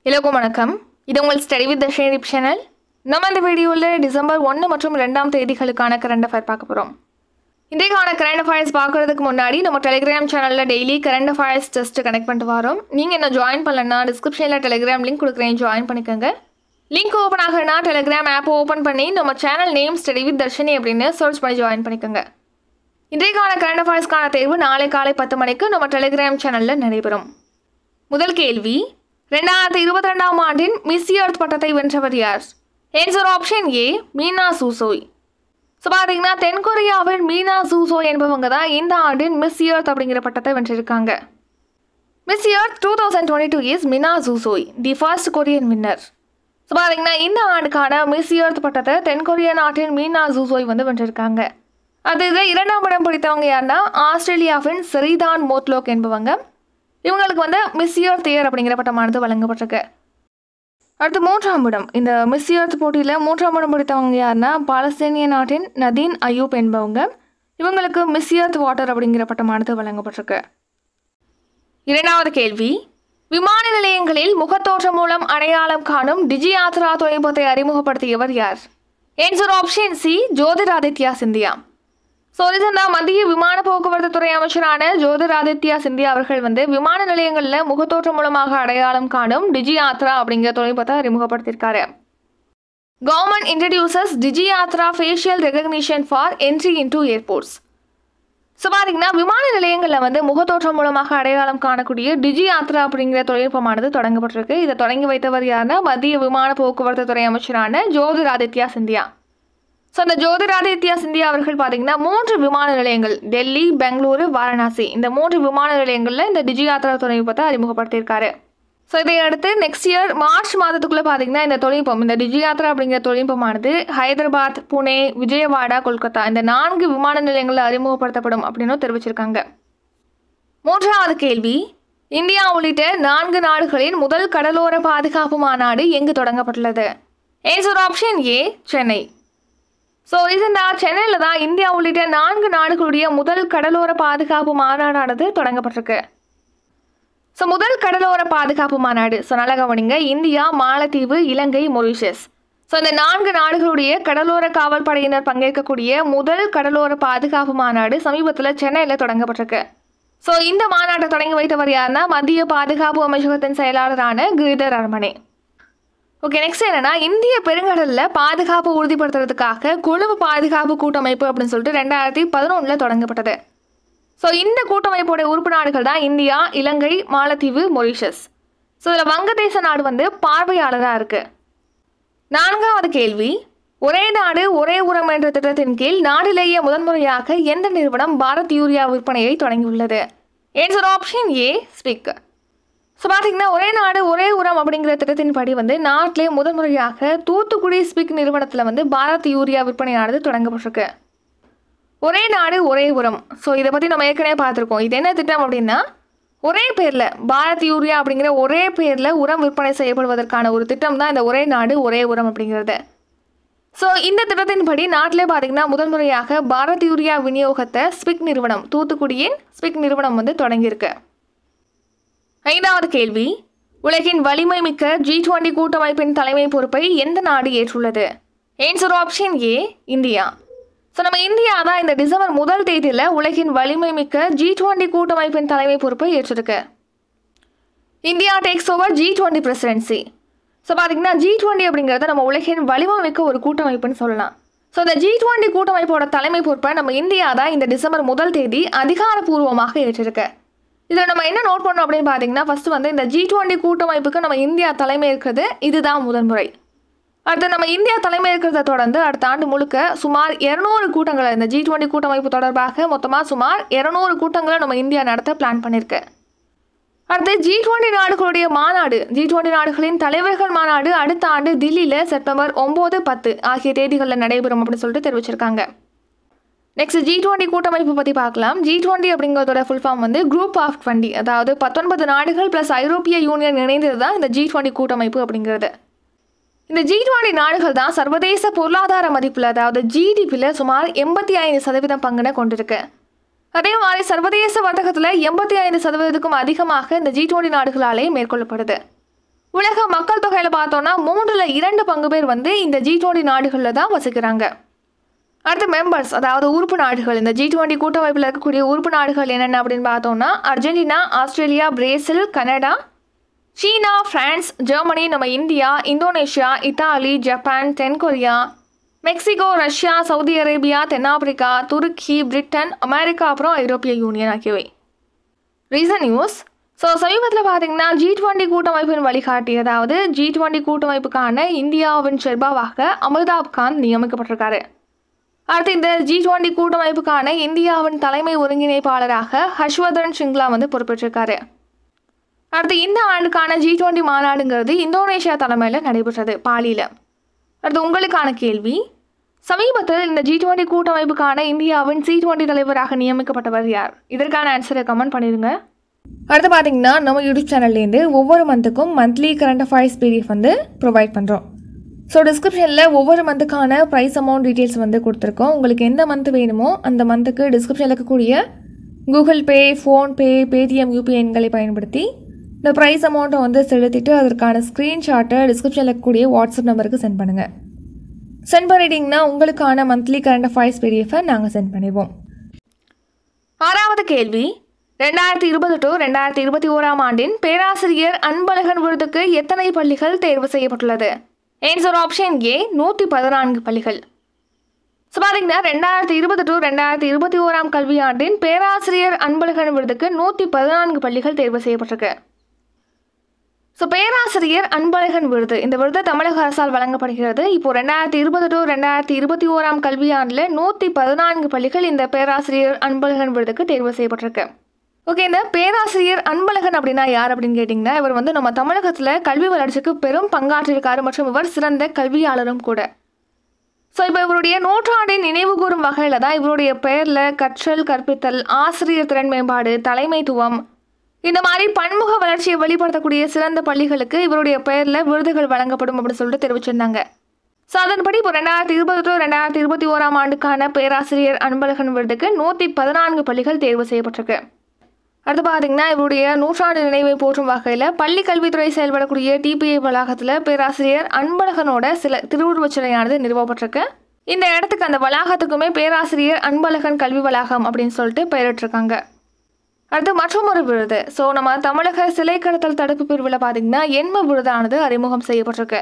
எல்லோருக்கும் வணக்கம் இது உங்கள் ஸ்டடி வித் தஷேரிப் சேனல் நம்ம இந்த வீடியோவில் டிசம்பர் ஒன்று மற்றும் ரெண்டாம் தேதிகளுக்கான கரண்ட் அஃபேர் பார்க்க போகிறோம் இன்றைக்கான கரண்ட் அஃபேர்ஸ் பார்க்குறதுக்கு முன்னாடி நம்ம டெலிகிராம் சேனலில் daily current affairs test connect பண்ணிட்டு வரோம் நீங்கள் என்ன ஜாயின் பண்ணலன்னா டிஸ்கிரிப்ஷனில் டெலிகிராம் லிங்க் கொடுக்குறேன் ஜாயின் பண்ணிக்கோங்க லிங்க் ஓப்பன் ஆகுனா டெலிகிராம் ஆப் ஓப்பன் பண்ணி நம்ம channel name study with Darshini அப்படின்னு சர்ச் பண்ணி ஜாயின் பண்ணிக்கோங்க இன்றைக்கான கரண்ட் அஃபேர்ஸ்க்கான தேர்வு நாளை காலை பத்து மணிக்கு நம்ம டெலிகிராம் சேனலில் நடைபெறும் முதல் கேள்வி ரெண்டாயிரத்தி இருபத்தி ரெண்டாம் ஆண்டின் மிஸ் எர்த் பட்டத்தை வென்றவர் யார் answer option A Mina Sue Choi so பார்த்தீங்கன்னா தென்கொரியாவின் மீனா சூசோய் என்பவங்க தான் இந்த ஆண்டின் மிஸ் எர்த் அப்படிங்கிற பட்டத்தை வென்றிருக்காங்க Miss Earth two thousand twenty two is Mina Sue Choi the first Korean winner so பார்த்தீங்கன்னா இந்த ஆண்டுக்கான மிஸ் எர்த் பட்டத்தை தென்கொரிய நாட்டின் மீனா ஜூசோய் வந்து வென்றிருக்காங்க அது இது இரண்டாம் இடம் பிடித்தவங்க யாருன்னா ஆஸ்திரேலியாவின் சரிதான் மோத்லோக் என்பவங்க இவங்களுக்கு வந்து மிஸ் எர்த் இயர் அப்படிங்கிற பட்டமானது வழங்கப்பட்டிருக்கு அடுத்து மூன்றாம் இடம் இந்த மிஸ் எர்த் போட்டியில் மூன்றாம் இடம் பிடித்தவங்க யாருன்னா பாலஸ்தீனிய நாட்டின் நதீன் அயூப் என்பவங்க இவங்களுக்கு மிஸ் எர்த் வாட்டர் அப்படிங்கிற பட்டமானது வழங்கப்பட்டிருக்கு இரண்டாவது கேள்வி விமான நிலையங்களில் முகத்தோற்றம் மூலம் அடையாளம் காணும் டிஜி யாத்ரா தொழில்நுட்பத்தை அறிமுகப்படுத்தியவர் யார் answer option C Jyotiraditya Scindia so ரீசெண்டாக மத்திய விமான போக்குவரத்து துறை அமைச்சரான ஜோதிராதித்யா சிந்தியா அவர்கள் வந்து விமான நிலையங்களில் முகத்தோற்றம் மூலமாக அடையாளம் காணும் டிஜி யாத்ரா அப்படிங்கிற தொழில்நுட்பத்தை அறிமுகப்படுத்தியிருக்காரு government introduces Digi Yatra facial recognition for entry into airports so பார்த்தீங்கன்னா விமான நிலையங்களில் வந்து முகத்தோற்றம் மூலமாக அடையாளம் காணக்கூடிய டிஜி யாத்ரா அப்படிங்கிற தொழில்நுட்பமானது தொடங்கப்பட்டிருக்கு இதை தொடங்கி வைத்தவர் யாருன்னா மத்திய விமான போக்குவரத்து துறை அமைச்சரான ஜோதிராதித்யா சிந்தியா ஸோ அந்த ஜோதிராதித்யா சிந்தியா அவர்கள் பார்த்தீங்கன்னா மூன்று விமான நிலையங்கள் டெல்லி பெங்களூரு வாரணாசி இந்த மூன்று விமான நிலையங்களில் இந்த டிஜி யாத்ரா தொழில்நுட்பத்தை அறிமுகப்படுத்தியிருக்காரு ஸோ இதை அடுத்து நெக்ஸ்ட் இயர் மார்ச் மாதத்துக்குள்ளே பார்த்தீங்கன்னா இந்த தொழில்நுட்பம் இந்த டிஜி யாத்ரா அப்படிங்கிற தொழில்நுட்பமானது ஹைதராபாத் புனே விஜயவாடா கொல்கத்தா இந்த நான்கு விமான நிலையங்களில் அறிமுகப்படுத்தப்படும் அப்படின்னு தெரிவிச்சிருக்காங்க மூன்றாவது கேள்வி இந்தியா உள்ளிட்ட நான்கு நாடுகளின் முதல் கடலோர பாதுகாப்பு மாநாடு எங்கு தொடங்கப்பட்டுள்ளது answer option A Chennai so ரீசெண்டாக சென்னையில் தான் இந்தியா உள்ளிட்ட நான்கு நாடுகளுடைய முதல் கடலோர பாதுகாப்பு மாநாடானது தொடங்கப்பட்டிருக்கு ஸோ முதல் கடலோர பாதுகாப்பு மாநாடு ஸோ நல்லா கவனிங்க இந்தியா மாலத்தீவு இலங்கை மொரிஷியஸ் ஸோ இந்த நான்கு நாடுகளுடைய கடலோர காவல் படையினர் பங்கேற்கக்கூடிய முதல் கடலோர பாதுகாப்பு மாநாடு சமீபத்தில் சென்னையில் தொடங்கப்பட்டிருக்கு ஸோ இந்த மாநாட்டை தொடங்கி வைத்தவர் யாருன்னா மத்திய பாதுகாப்பு அமைச்சகத்தின் செயலாளரான கிரிதர் அரமணே ஓகே நெக்ஸ்ட் என்னன்னா இந்திய பெருங்கடலில் பாதுகாப்பு உறுதிப்படுத்துறதுக்காக கொழும்பு பாதுகாப்பு கூட்டமைப்பு அப்படின்னு சொல்லிட்டு ரெண்டாயிரத்தி பதினொன்றில் தொடங்கப்பட்டது ஸோ இந்த கூட்டமைப்போட உறுப்பு நாடுகள் தான் இந்தியா இலங்கை மாலத்தீவு மொரிஷஸ் ஸோ இதில் வங்கதேச நாடு வந்து பார்வையாளராக இருக்குது நான்காவது கேள்வி ஒரே நாடு ஒரே உரம் என்ற திட்டத்தின் கீழ் நாட்டிலேயே முதன்முறையாக எந்த நிறுவனம் பாரத் யூரியா விற்பனையை தொடங்கியுள்ளது answer option A SPIC so பார்த்தீங்கன்னா ஒரே நாடு ஒரே உரம் அப்படிங்கிற திட்டத்தின்படி வந்து நாட்டிலே முதன்முறையாக தூத்துக்குடி ஸ்பிக் நிறுவனத்தில் வந்து பாரத் யூரியா விற்பனையானது தொடங்கப்பட்டிருக்கு ஒரே நாடு ஒரே உரம் ஸோ இதை பற்றி நம்ம ஏற்கனவே பார்த்துருக்கோம் இது என்ன திட்டம் அப்படின்னா ஒரே பேரில் பாரத் யூரியா அப்படிங்கிற ஒரே பேரில் உரம் விற்பனை செய்யப்படுவதற்கான ஒரு திட்டம் தான் இந்த ஒரே நாடு ஒரே உரம் அப்படிங்கிறது ஸோ இந்த திட்டத்தின்படி நாட்டிலே பார்த்தீங்கன்னா முதன்முறையாக பாரத் யூரியா விநியோகத்தை ஸ்பிக் நிறுவனம் தூத்துக்குடியின் ஸ்பிக் நிறுவனம் வந்து தொடங்கியிருக்கு ஐந்தாவது கேள்வி உலகின் வலிமை மிக்க ஜி டுவெண்டி கூட்டமைப்பின் தலைமை பொறுப்பை எந்த நாடு ஏற்றுள்ளது answer option A India so நம்ம இந்தியா தான் இந்த டிசம்பர் முதல் தேதியில் உலகின் வலிமை மிக்க ஜி டுவெண்டி கூட்டமைப்பின் தலைமை பொறுப்பை ஏற்றிருக்கு India takes over G twenty presidency so பார்த்தீங்கன்னா ஜி டுவெண்ட்டி அப்படிங்கிறத நம்ம உலகின் வலிமை மிக்க ஒரு கூட்டமைப்புன்னு சொல்லலாம் ஸோ இந்த ஜி டுவெண்ட்டி கூட்டமைப்போட தலைமை பொறுப்பை நம்ம இந்தியா தான் இந்த டிசம்பர் முதல் தேதி அதிகாரப்பூர்வமாக ஏற்றிருக்கு இதில் நம்ம என்ன நோட் பண்ணோம் அப்படின்னு பார்த்தீங்கன்னா ஃபஸ்ட்டு வந்து இந்த ஜி டுவெண்ட்டி கூட்டமைப்புக்கு நம்ம இந்தியா தலைமை இருக்கிறது இதுதான் முதன்முறை அடுத்து நம்ம இந்தியா தலைமை இருக்கிறத தொடர்ந்து அடுத்த ஆண்டு முழுக்க சுமார் இரநூறு கூட்டங்களை இந்த ஜி டுவெண்ட்டி கூட்டமைப்பு தொடர்பாக மொத்தமாக சுமார் இரநூறு கூட்டங்களை நம்ம இந்தியா நடத்த பிளான் பண்ணியிருக்கு அடுத்து ஜி டுவெண்ட்டி நாடுகளுடைய மாநாடு ஜி டுவெண்ட்டி நாடுகளின் தலைவர்கள் மாநாடு அடுத்த ஆண்டு தில்லியில் செப்டம்பர் ஒம்பது பத்து ஆகிய தேதிகளில் நடைபெறும் அப்படின்னு சொல்லிட்டு தெரிவிச்சிருக்காங்க நெக்ஸ்ட் ஜி டுவெண்ட்டி கூட்டமைப்பு பற்றி பார்க்கலாம் ஜி டுவெண்ட்டி அப்படிங்கிறதோட ஃபுல் ஃபார்ம் வந்து குரூப் ஆஃப் டுவெண்ட்டி அதாவது பத்தொன்பது நாடுகள் ப்ளஸ் ஐரோப்பிய யூனியன் இணைந்தது தான் இந்த ஜி டுவெண்ட்டி கூட்டமைப்பு அப்படிங்கிறது இந்த ஜி டுவெண்ட்டி நாடுகள் தான் சர்வதேச பொருளாதார மதிப்பில் அதாவது ஜிடிபியில் சுமார் எண்பத்தி ஐந்து சதவீதம் பங்கினை கொண்டிருக்கு அதே மாதிரி சர்வதேச வர்த்தகத்தில் எண்பத்தி ஐந்து சதவீதத்துக்கும் அதிகமாக இந்த ஜி டுவெண்ட்டி நாடுகளாலே மேற்கொள்ளப்படுது உலக மக்கள் தொகையில் பார்த்தோன்னா மூன்றில் இரண்டு பங்கு பேர் வந்து இந்த ஜி டுவெண்ட்டி நாடுகளில் தான் வசிக்கிறாங்க அடுத்து மெம்பர்ஸ் அதாவது உறுப்பு நாடுகள் இந்த ஜி டுவெண்ட்டி கூட்டமைப்பில் இருக்கக்கூடிய உறுப்பு நாடுகள் என்னென்ன அப்படின்னு பார்த்தோம்னா Argentina Australia Brazil Canada China France Germany நம்ம இந்தியா இந்தோனேஷியா இத்தாலி ஜப்பான் தென்கொரியா மெக்சிகோ ரஷ்யா சவுதி அரேபியா தென்னாப்பிரிக்கா துருக்கி பிரிட்டன் அமெரிக்கா அப்புறம் ஐரோப்பிய யூனியன் ஆகியவை ரீசன் நியூஸ் ஸோ சமீபத்தில் பார்த்தீங்கன்னா ஜி டுவெண்ட்டி கூட்டமைப்பின் வழிகாட்டி அதாவது ஜி டுவெண்ட்டி கூட்டமைப்புக்கான இந்தியாவின் செர்பாவாக அமிதாப் காந்த் நியமிக்கப்பட்டிருக்காரு அடுத்து இந்த ஜி டுவெண்ட்டி கூட்டமைப்புக்கான இந்தியாவின் தலைமை ஒருங்கிணைப்பாளராக ஹர்ஷ்வர்தன் சிங்லா வந்து பொறுப்பேற்றிருக்காரு அடுத்து இந்த ஆண்டுக்கான ஜி டுவெண்ட்டி மாநாடுங்கிறது இந்தோனேஷியா தலைமையில் நடைபெற்றது பாலியில் அடுத்து உங்களுக்கான கேள்வி சமீபத்தில் இந்த ஜி டுவெண்ட்டி கூட்டமைப்புக்கான இந்தியாவின் சி டுவெண்ட்டி தலைவராக நியமிக்கப்பட்டவர் யார் இதற்கான ஆன்சரை கமெண்ட் பண்ணிடுங்க அடுத்து பார்த்தீங்கன்னா நம்ம யூடியூப் சேனல்லேருந்து ஒவ்வொரு மந்த்துக்கும் மந்த்லி கரண்ட் அஃபேர்ஸ் பிடிஎஃப் வந்து ப்ரொவைட் பண்ணுறோம் ஸோ டிஸ்கிரிப்ஷனில் ஒவ்வொரு மந்த்துக்கான ப்ரைஸ் அமௌண்ட் டீட்டெயில்ஸ் வந்து கொடுத்துருக்கோம் உங்களுக்கு எந்த மந்த் வேணுமோ அந்த மந்த்துக்கு டிஸ்கிரிப்ஷனில் இருக்கக்கூடிய Google Pay PhonePe Paytm UPI எண்களை பயன்படுத்தி இந்த ப்ரைஸ் அமௌண்ட்டை வந்து செலுத்திட்டு அதற்கான ஸ்க்ரீன்ஷாட்டை டிஸ்கிரிப்ஷனில் இருக்கக்கூடிய வாட்ஸ்அப் நம்பருக்கு சென்ட் பண்ணுங்கள் சென்ட் பண்ணிட்டீங்கன்னா உங்களுக்கான மந்த்லி கரண்ட் அஃபேர்ஸ் பிடிஎஃபை நாங்கள் சென்ட் பண்ணிடுவோம் ஆறாவது கேள்வி ரெண்டாயிரத்தி இருபது டு ரெண்டாயிரத்தி இருபத்தி ஓராம் ஆண்டின் பேராசிரியர் அன்பழகன் விருதுக்கு எத்தனை பள்ளிகள் தேர்வு செய்யப்பட்டுள்ளது ஆன்சர் ஆப்ஷன் ஏ நூற்றி பதினான்கு பள்ளிகள் ஸோ பார்த்தீங்கன்னா ரெண்டாயிரத்தி இருபது டு ரெண்டாயிரத்தி இருபத்தி ஓராம் கல்வியாண்டின் பேராசிரியர் அன்பழகன் விருதுக்கு நூற்றி பதினான்கு பள்ளிகள் தேர்வு செய்யப்பட்டிருக்கு ஸோ பேராசிரியர் அன்பழகன் விருது இந்த விருது தமிழக அரசால் வழங்கப்படுகிறது இப்போ ரெண்டாயிரத்தி இருபது டு ரெண்டாயிரத்தி இருபத்தி ஓராம் கல்வியாண்டில் நூற்றி பதினான்கு பள்ளிகள் இந்த பேராசிரியர் அன்பழகன் விருதுக்கு தேர்வு செய்யப்பட்டிருக்கு ஓகே இந்த பேராசிரியர் அன்பழகன் அப்படின்னா யார் அப்படின்னு கேட்டிங்கன்னா இவர் வந்து நம்ம தமிழகத்தில் கல்வி வளர்ச்சிக்கு பெரும் பங்காற்றியிருக்காரு மற்றும் இவர் சிறந்த கல்வியாளரும் கூட ஸோ இப்போ இவருடைய நூற்றாண்டின் நினைவு கூறும் வகையில் தான் இவருடைய பெயரில் கற்றல் கற்பித்தல் ஆசிரியர் திறன் மேம்பாடு தலைமைத்துவம் இந்த மாதிரி பன்முக வளர்ச்சியை வெளிப்படுத்தக்கூடிய சிறந்த பள்ளிகளுக்கு இவருடைய பெயரில் விருதுகள் வழங்கப்படும் அப்படின்னு சொல்லிட்டு தெரிவிச்சிருந்தாங்க ஸோ அதன்படி இப்போ ரெண்டாயிரத்தி இருபது டு ரெண்டாயிரத்தி இருபத்தி ஓராம் ஆண்டுக்கான பேராசிரியர் அன்பழகன் விருதுக்கு நூற்றி பதினான்கு பள்ளிகள் தேர்வு செய்யப்பட்டிருக்கு அடுத்து பார்த்தீங்கன்னா இவருடைய நூற்றாண்டு நினைவை போற்றும் வகையில் பள்ளி கல்வித்துறை செயல்படக்கூடிய டிபிஐ வளாகத்தில் பேராசிரியர் அன்பழகனோட சில திருவுருவச் சிலையானது நிறுவப்பட்டிருக்கு இந்த இடத்துக்கு அந்த வளாகத்துக்குமே பேராசிரியர் அன்பழகன் கல்வி வளாகம் அப்படின்னு சொல்லிட்டு பெயரிட்டிருக்காங்க அடுத்து மற்றும் ஒரு விருது ஸோ நம்ம தமிழக சிலை கடத்தல் தடுப்பு பிரிவில் பார்த்தீங்கன்னா எண்ம விருதானது அறிமுகம் செய்யப்பட்டிருக்கு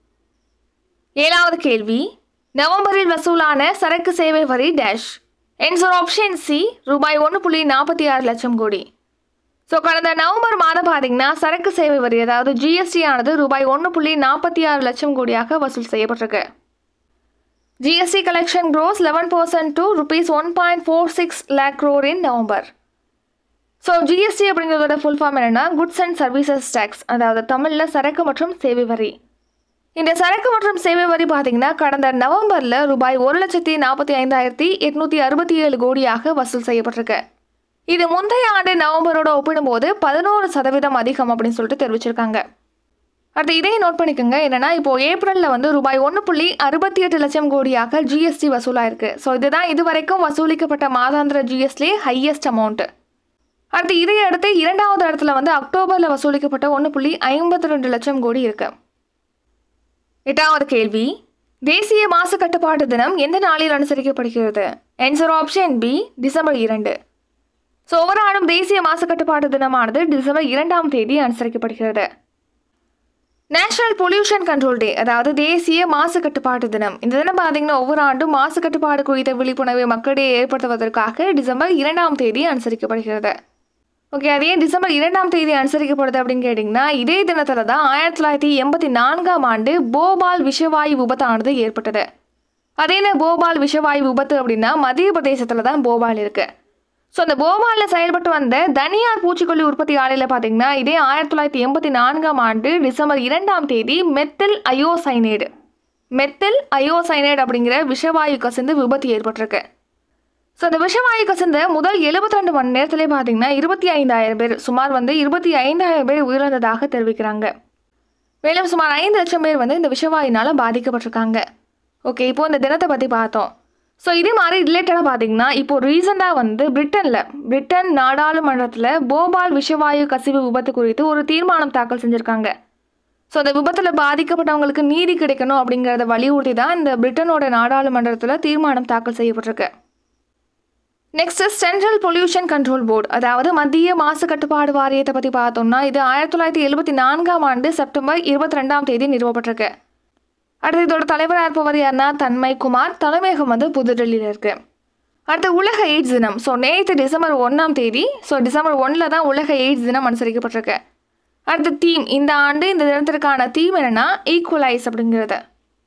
ஏழாவது கேள்வி நவம்பரில் வசூலான சரக்கு சேவை வரி டேஷ் என்சர் ஆப்ஷன் சி ரூபாய் ஒன்று புள்ளி நாற்பத்தி ஆறு லட்சம் கோடி ஸோ கடந்த நவம்பர் மாதம் பார்த்தீங்கன்னா சரக்கு சேவை வரி அதாவது ஜிஎஸ்டி ஆனது ரூபாய் ஒன்று புள்ளி நாற்பத்தி ஆறு லட்சம் கோடியாக வசூல் செய்யப்பட்டிருக்கு GST collection grows eleven percent to rupees one point four six lakh crore in November so GST அப்படிங்கிறதோட ஃபுல் ஃபார்ம் என்னென்னா குட்ஸ் அண்ட் சர்வீசஸ் டேக்ஸ் அதாவது தமிழில் சரக்கு மற்றும் சேவை வரி இந்த சரக்கு மற்றும் சேவை வரி பார்த்தீங்கன்னா கடந்த நவம்பரில் ரூபாய் ஒரு லட்சத்தி நாற்பத்தி ஐந்தாயிரத்தி எட்நூற்றி அறுபத்தி ஏழு கோடியாக வசூல் செய்யப்பட்டிருக்கு இது முந்தைய ஆண்டு நவம்பரோட ஒப்பிடும்போது பதினோரு சதவீதம் அதிகம் அப்படின்னு சொல்லிட்டு தெரிவிச்சிருக்காங்க அடுத்து இதையும் நோட் பண்ணிக்கோங்க என்னன்னா இப்போ ஏப்ரலில் வந்து ரூபாய் ஒன்று புள்ளி அறுபத்தி எட்டு லட்சம் கோடியாக ஜிஎஸ்டி வசூலாயிருக்கு ஸோ இதுதான் இதுவரைக்கும் வசூலிக்கப்பட்ட மாதாந்திர ஜிஎஸ்டி ஹையஸ்ட் அமௌண்ட்டு அடுத்து இதை அடுத்து இரண்டாவது இடத்துல வந்து அக்டோபரில் வசூலிக்கப்பட்ட ஒன்று புள்ளி ஐம்பத்தி ரெண்டு லட்சம் கோடி இருக்கு எட்டாவது கேள்வி தேசிய மாசு கட்டுப்பாட்டு தினம் எந்த நாளில் அனுசரிக்கப்படுகிறது ஆன்சர் ஆப்ஷன் பி டிசம்பர் இரண்டு ஸோ ஒவ்வொரு ஆண்டும் தேசிய மாசு கட்டுப்பாட்டு தினமானது டிசம்பர் இரண்டாம் தேதி அனுசரிக்கப்படுகிறது நேஷனல் பொல்யூஷன் கண்ட்ரோல் டே அதாவது தேசிய மாசு கட்டுப்பாட்டு தினம் இந்த தினம் பார்த்தீங்கன்னா ஒவ்வொரு ஆண்டும் மாசு கட்டுப்பாடு குறித்த விழிப்புணர்வை மக்களிடையே ஏற்படுத்துவதற்காக டிசம்பர் இரண்டாம் தேதி அனுசரிக்கப்படுகிறது ஓகே அதே டிசம்பர் இரண்டாம் தேதி அனுசரிக்கப்படுது அப்படின்னு கேட்டிங்கன்னா இதே தினத்தில் தான் ஆயிரத்தி தொள்ளாயிரத்தி எண்பத்தி நான்காம் ஆண்டு போபால் விஷவாயு விபத்தானது ஏற்பட்டது அதே என்ன போபால் விஷவாயு விபத்து அப்படின்னா மத்திய பிரதேசத்தில் தான் போபால் இருக்குது ஸோ அந்த போபாலில் செயல்பட்டு வந்த தனியார் பூச்சிக்கொல்லி உற்பத்தி ஆலையில் பார்த்தீங்கன்னா இதே ஆயிரத்தி தொள்ளாயிரத்தி எண்பத்தி நான்காம் ஆண்டு டிசம்பர் இரண்டாம் தேதி மெத்தில் அயோசைனேடு மெத்தில் அயோசைனேட் அப்படிங்கிற விஷவாயு கசிந்து விபத்து ஏற்பட்டிருக்கு ஸோ அந்த விஷவாயு கசிந்த முதல் 72 மணி நேரத்திலே பார்த்தீங்கன்னா இருபத்தி ஐந்தாயிரம் பேர் சுமார் வந்து இருபத்தி ஐந்தாயிரம் பேர் உயிரிழந்ததாக தெரிவிக்கிறாங்க மேலும் சுமார் ஐந்து லட்சம் பேர் வந்து இந்த விஷவாயினால் பாதிக்கப்பட்டிருக்காங்க ஓகே இப்போ இந்த தினத்தை பற்றி பார்த்தோம் ஸோ இதே மாதிரி ரிலேட்டடாக பார்த்தீங்கன்னா இப்போ ரீசெண்டாக வந்து பிரிட்டனில் பிரிட்டன் நாடாளுமன்றத்தில் போபால் விஷவாயு கசிவு விபத்து குறித்து ஒரு தீர்மானம் தாக்கல் செஞ்சுருக்காங்க ஸோ அந்த விபத்தில் பாதிக்கப்பட்டவங்களுக்கு நீதி கிடைக்கணும் அப்படிங்கிறத வலியுறுத்தி தான் இந்த பிரிட்டனோட நாடாளுமன்றத்தில் தீர்மானம் தாக்கல் செய்யப்பட்டிருக்கு next central pollution control board அதாவது மத்திய மாசு கட்டுப்பாடு வாரியத்தை பற்றி பார்த்தோம்னா இது ஆயிரத்தி தொள்ளாயிரத்தி எழுபத்தி நான்காம் ஆண்டு செப்டம்பர் இருபத்தி ரெண்டாம் தேதி நிறுவப்பட்டிருக்கு அடுத்து இதோட தலைவராக இருப்பவர் யாருன்னா தன்மை குமார் தலைமையகம் வந்து புதுடெல்லியில் இருக்கு அடுத்து உலக எய்ட்ஸ் தினம் ஸோ நேற்று டிசம்பர் ஒன்றாம் தேதி ஸோ டிசம்பர் ஒன்றில் தான் உலக எய்ட்ஸ் தினம் அனுசரிக்கப்பட்டிருக்கு அடுத்து தீம் இந்த ஆண்டு இந்த தினத்திற்கான தீம் என்னன்னா ஈக்குவலைஸ் அப்படிங்கிறது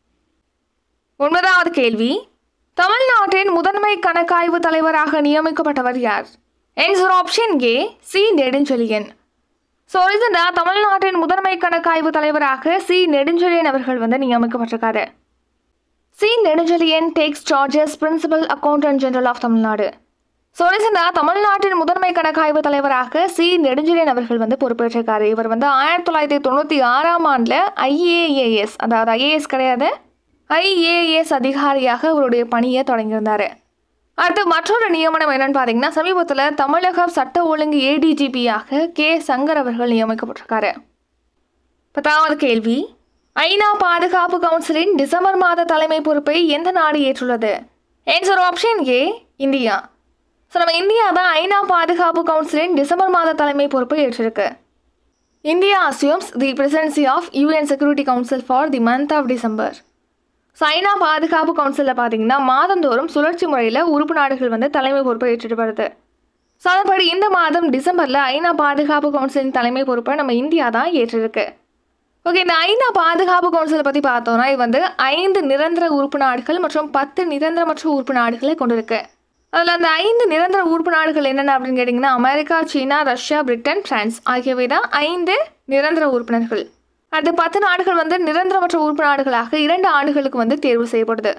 ஒன்பதாவது கேள்வி தமிழ்நாட்டின் முதன்மை கணக்காய்வு தலைவராக நியமிக்கப்பட்டவர் யார் answer option A C Nedunchezhiyan so ரீசெண்டாக தமிழ்நாட்டின் முதன்மை கணக்காய்வு தலைவராக சி நெடுஞ்செழியன் அவர்கள் வந்து நியமிக்கப்பட்டிருக்காரு C Nedunchezhiyan takes charges principal accountant general of Tamil Nadu so ரீசெண்டாக தமிழ்நாட்டின் முதன்மை கணக்காய்வு தலைவராக சி நெடுஞ்செழியன் அவர்கள் வந்து பொறுப்பேற்றிருக்காரு இவர் வந்து ஆயிரத்தி தொள்ளாயிரத்தி தொண்ணூற்றி ஆறாம் ஆண்டில் ஐஏஏஎஸ் அதாவது ஐஏஎஸ் கிடையாது ஐஏஎஸ் அதிகாரியாக அவருடைய பணியை தொடங்கியிருந்தார் அடுத்து மற்றொரு நியமனம் என்னன்னு பார்த்தீங்கன்னா சமீபத்தில் தமிழக சட்ட ஒழுங்கு ஏடிஜிபியாக கே சங்கர் அவர்கள் நியமிக்கப்பட்டிருக்காரு பத்தாவது கேள்வி ஐநா பாதுகாப்பு கவுன்சிலின் டிசம்பர் மாத தலைமை பொறுப்பை எந்த நாடு ஏற்றுள்ளது answer option A India so நம்ம இந்தியா தான் ஐநா பாதுகாப்பு கவுன்சிலின் டிசம்பர் மாத தலைமை பொறுப்பை ஏற்றிருக்கு India assumes the presidency of UN security council for the month of December so ஐநா பாதுகாப்பு கவுன்சிலில் பார்த்தீங்கன்னா மாதந்தோறும் சுழற்சி முறையில் உறுப்பு நாடுகள் வந்து தலைமை பொறுப்பை ஏற்றுட்டு வருது ஸோ அதன்படி இந்த மாதம் டிசம்பரில் ஐநா பாதுகாப்பு கவுன்சிலின் தலைமை பொறுப்பை நம்ம இந்தியா தான் ஏற்றிருக்கு ஓகே இந்த ஐநா பாதுகாப்பு கவுன்சிலை பற்றி பார்த்தோம்னா இது வந்து ஐந்து நிரந்தர உறுப்பு நாடுகள் மற்றும் பத்து நிரந்தரமற்ற உறுப்பு நாடுகளை கொண்டிருக்கு அதில் அந்த ஐந்து நிரந்தர உறுப்பு நாடுகள் என்னென்ன அப்படின்னு கேட்டிங்கன்னா America China Russia Britain France ஆகியவை தான் ஐந்து நிரந்தர உறுப்பினர்கள் அடுத்து பத்து நாடுகள் வந்து நிரந்தரமற்ற உறுப்பு நாடுகளாக இரண்டு ஆண்டுகளுக்கு வந்து தேர்வு செய்யப்படுது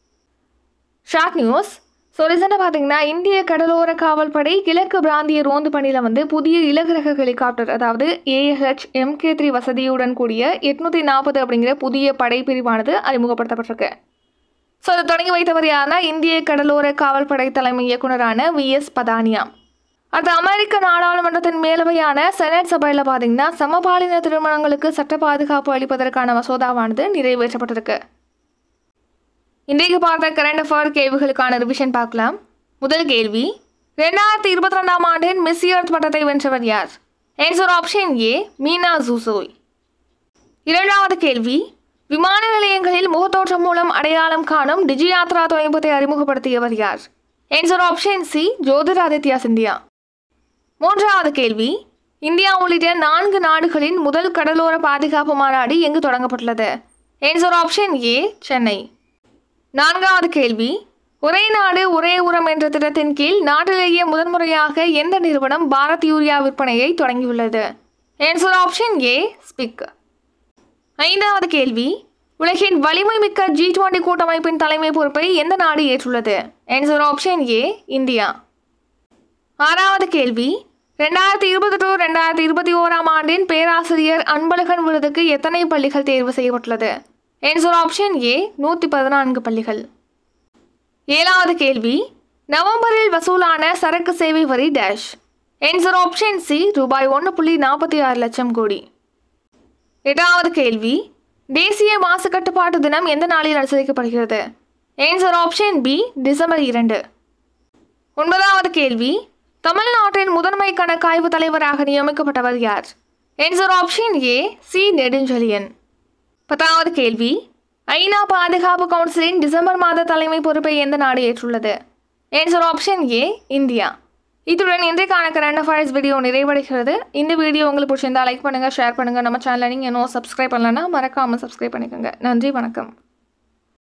ஷார்ட் நியூஸ் ஸோ ரீசெண்டாக பார்த்தீங்கன்னா இந்திய கடலோர காவல்படை கிழக்கு பிராந்திய ரோந்து பணியில் வந்து புதிய இலகுரக ஹெலிகாப்டர் அதாவது ஏஎஹெச் எம்கே த்ரீ வசதியுடன் கூடிய எட்நூற்றி நாற்பது அப்படிங்கிற புதிய படைப்பிரிவானது அறிமுகப்படுத்தப்பட்டிருக்கு ஸோ அதை தொடங்கி வைத்தவர் யாருன்னா இந்திய கடலோர காவல்படை தலைமை இயக்குனரான வி எஸ் பதானியா அது அமெரிக்க நாடாளுமன்றத்தின் மேலவையான செனட் சபையில் பார்த்தீங்கன்னா சமபாலின திருமணங்களுக்கு சட்ட பாதுகாப்பு அளிப்பதற்கான மசோதாவானது நிறைவேற்றப்பட்டிருக்கு இன்றைக்கு பார்த்த கரண்ட் அஃபேர் கேள்விகளுக்கான ரிவிஷன் பார்க்கலாம் முதல் கேள்வி ரெண்டாயிரத்தி இருபத்தி ரெண்டாம் ஆண்டின் மிஸ் இயர்த் பட்டத்தை வென்றவர் யார் answer option A Mina Sue Choi இரண்டாவது கேள்வி விமான நிலையங்களில் முகத்தோற்றம் மூலம் அடையாளம் காணும் டிஜி யாத்ரா தொழில்நுட்பத்தை அறிமுகப்படுத்தியவர் யார் answer option C Jyotiraditya Scindia மூன்றாவது கேள்வி இந்தியா உள்ளிட்ட நான்கு நாடுகளின் முதல் கடலோர பாதுகாப்பு மாநாடு எங்கு தொடங்கப்பட்டுள்ளது ஆன்சர் ஆப்ஷன் ஏ சென்னை நான்காவது கேள்வி ஒரே நாடு ஒரே உரம் என்ற திட்டத்தின் கீழ் நாட்டிலேயே முதன்முறையாக எந்த நிறுவனம் பாரத் யூரியா விற்பனையை தொடங்கியுள்ளது ஆன்சர் ஆப்ஷன் ஏ ஸ்பிக் ஐந்தாவது கேள்வி உலகின் வலிமை மிக்க ஜி டுவெண்டி கூட்டமைப்பின் தலைமை பொறுப்பை எந்த நாடு ஏற்றுள்ளது ஆன்சர் ஆப்ஷன் ஏ இந்தியா ஆறாவது கேள்வி ரெண்டாயிரத்தி இருபது டு ரெண்டாயிரத்தி இருபத்தி ஓராம் ஆண்டின் பேராசிரியர் அன்பழகன் விருதுக்கு எத்தனை பள்ளிகள் தேர்வு செய்யப்பட்டுள்ளது ஆன்சர் ஆப்ஷன் ஏ நூற்றி பதினான்கு பள்ளிகள் ஏழாவது கேள்வி நவம்பரில் வசூலான சரக்கு சேவை வரி டேஷ் ஆன்சர் ஆப்ஷன் சி ரூபாய் ஒன்று புள்ளி நாற்பத்தி ஆறு லட்சம் கோடி எட்டாவது கேள்வி தேசிய மாசு கட்டுப்பாட்டு தினம் எந்த நாளில் அனுசரிக்கப்படுகிறது ஆன்சர் ஆப்ஷன் பி டிசம்பர் இரண்டு ஒன்பதாவது கேள்வி தமிழ்நாட்டின் முதன்மை கணக்காய்வு தலைவராக நியமிக்கப்பட்டவர் யார் answer option A C Nedunchezhiyan பத்தாவது கேள்வி ஐநா பாதுகாப்பு கவுன்சிலின் டிசம்பர் மாத தலைமை பொறுப்பை எந்த நாடு ஏற்றுள்ளது ஆன்சர் ஆப்ஷன் ஏ இந்தியா இத்துடன் இன்றைக்கான கரண்ட் அஃபேர்ஸ் வீடியோ நிறைவடைகிறது இந்த வீடியோ உங்களுக்கு பிடிச்சிருந்தா லைக் பண்ணுங்கள் ஷேர் பண்ணுங்கள் நம்ம சேனலை நீங்கள் இன்னும் சப்ஸ்கிரைப் பண்ணலன்னா மறக்காமல் சப்ஸ்கிரைப் பண்ணிக்கோங்க நன்றி வணக்கம்